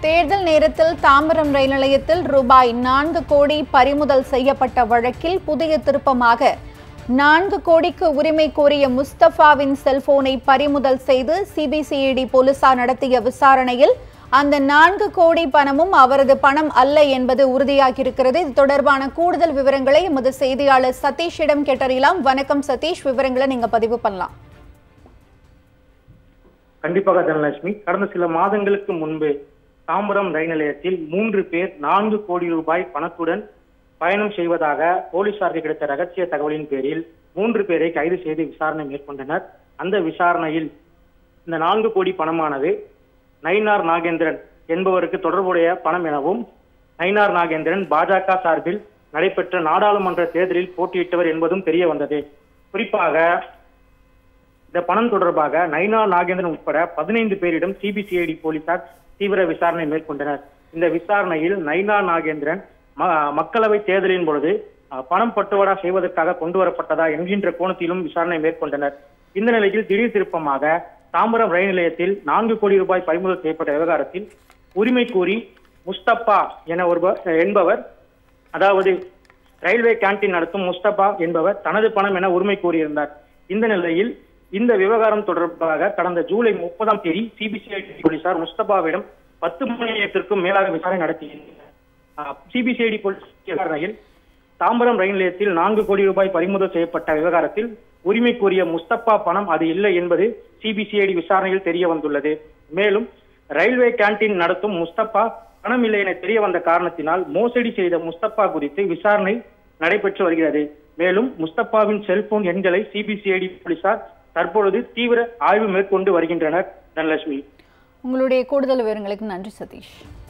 தேர்தல் நேரத்தில் தாம்பரம் ரயில் நிலையத்தில் ரூபாய் நான்கு கோடி பறிமுதல் செய்யப்பட்ட வழக்கில் புதிய திருப்பமாக நான்கு கோடிக்கு உரிமை கோரிய முஸ்தபாவின் செல்போனை பறிமுதல் செய்து சிபிசிஐடி போலீசார் நடத்திய விசாரணையில் அந்த நான்கு கோடி பணமும் அவரது பணம் அல்ல என்பது உறுதியாகியிருக்கிறது இது தொடர்பான கூடுதல் விவரங்களை எமது செய்தியாளர் சதீஷிடம் கேட்டறியலாம் வணக்கம் சதீஷ் விவரங்களை நீங்க பதிவு பண்ணலாம் கண்டிப்பாக தனலட்சுமி கடந்த சில மாதங்களுக்கு முன்பு தாம்பரம் ரயில் நிலையத்தில் மூன்று பேர் நான்கு கோடி ரூபாய் பணத்துடன் பயணம் செய்வதாக போலீசாருக்கு கிடைத்த ரகசிய தகவலின் பேரில் மூன்று பேரை கைது செய்து விசாரணை மேற்கொண்டனர் அந்த விசாரணையில் இந்த நான்கு கோடி பணமானது நயினார் நாகேந்திரன் என்பவருக்கு தொடர்புடைய பணம் எனவும் நயினார் நாகேந்திரன் பாஜக சார்பில் நடைபெற்ற நாடாளுமன்ற தேர்தலில் போட்டியிட்டவர் என்பதும் தெரிய வந்தது குறிப்பாக இந்த பணம் தொடர்பாக நைனா நாகேந்திரன் உட்பட பதினைந்து பேரிடம் சிபிசிஐடி போலீசார் தீவிர விசாரணை மேற்கொண்டனர் இந்த விசாரணையில் நைனா நாகேந்திரன் ம- மக்களவை தேர்தலின் பொழுது அஹ், பணம் பட்டுவாடா செய்வதற்காக கொண்டு வரப்பட்டதா என்கின்ற கோணத்திலும் விசாரணை மேற்கொண்டனர் இந்த நிலையில் திடீர் திருப்பமாக தாம்பரம் ரயில் நிலையத்தில் நான்கு கோடி ரூபாய் பறிமுதல் செய்யப்பட்ட விவகாரத்தில் உரிமை கோரி முஸ்தபா என ஒருவர் என்பவர் அதாவது ரயில்வே கேண்டீன் நடத்தும் முஸ்தபா என்பவர் தனது பணம் என உரிமை கோரியிருந்தார் இந்த நிலையில் இந்த விவகாரம் தொடர்பாக கடந்த ஜூலை முப்பதாம் தேதி சிபிசிஐடி போலீசார் முஸ்தபாவிடம் பத்து மணி நேரத்திற்கும் மேலாக விசாரணை நடத்தியிருந்தனர் சிபிசிஐடி போலீஸ் விசாரணையில் தாம்பரம் ரயில் நிலையத்தில் நான்கு கோடி ரூபாய் பறிமுதல் செய்யப்பட்ட விவகாரத்தில் உரிமை கோரிய முஸ்தபா பணம் அது இல்லை என்பது சிபிசிஐடி விசாரணையில் தெரிய வந்துள்ளது மேலும் ரயில்வே கேண்டீன் நடத்தும் முஸ்தபா பணம் இல்லை என தெரிய வந்த காரணத்தினால் மோசடி செய்த முஸ்தபா குறித்து விசாரணை நடைபெற்று வருகிறது மேலும் முஸ்தபாவின் செல்போன் எண்களை சிபிசிஐடி போலீசார் தற்பொழுது தீவிர ஆய்வு மேற்கொண்டு வருகின்றனர் தனலட்சுமி உங்களுடைய கூடுதல் விவரங்களுக்கு நன்றி சதீஷ்